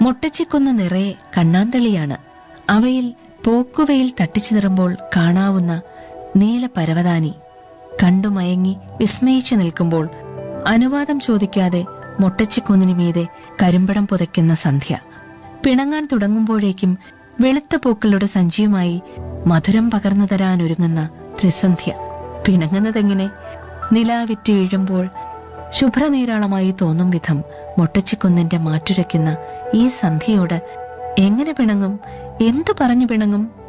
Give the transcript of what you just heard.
മൊട്ടച്ചിക്കുന്ന് നിറയെ കണ്ണാന്തളിയാണ് അവയിൽ പോക്കുവയിൽ തട്ടിച്ചിതറുമ്പോൾ കാണാവുന്ന നീല പരവതാനി കണ്ടുമയങ്ങി വിസ്മയിച്ചു നിൽക്കുമ്പോൾ അനുവാദം ചോദിക്കാതെ മൊട്ടച്ചിക്കുന്നിനു മീതെ കരിമ്പടം പുതയ്ക്കുന്ന സന്ധ്യ പിണങ്ങാൻ തുടങ്ങുമ്പോഴേക്കും വെളുത്ത പൂക്കളുടെ സഞ്ചിയുമായി മധുരം പകർന്നു തരാനൊരുങ്ങുന്ന ത്രിസന്ധ്യ പിണങ്ങുന്നതെങ്ങനെ നിലാവിറ്റ് വീഴുമ്പോൾ ശുഭ്രനീരാളമായി തോന്നും വിധം മൊട്ടച്ചിക്കുന്നിന്റെ മാറ്റുരയ്ക്കുന്ന ഈ സന്ധ്യയോട് എങ്ങനെ പിണങ്ങും എന്തു പറഞ്ഞു പിണങ്ങും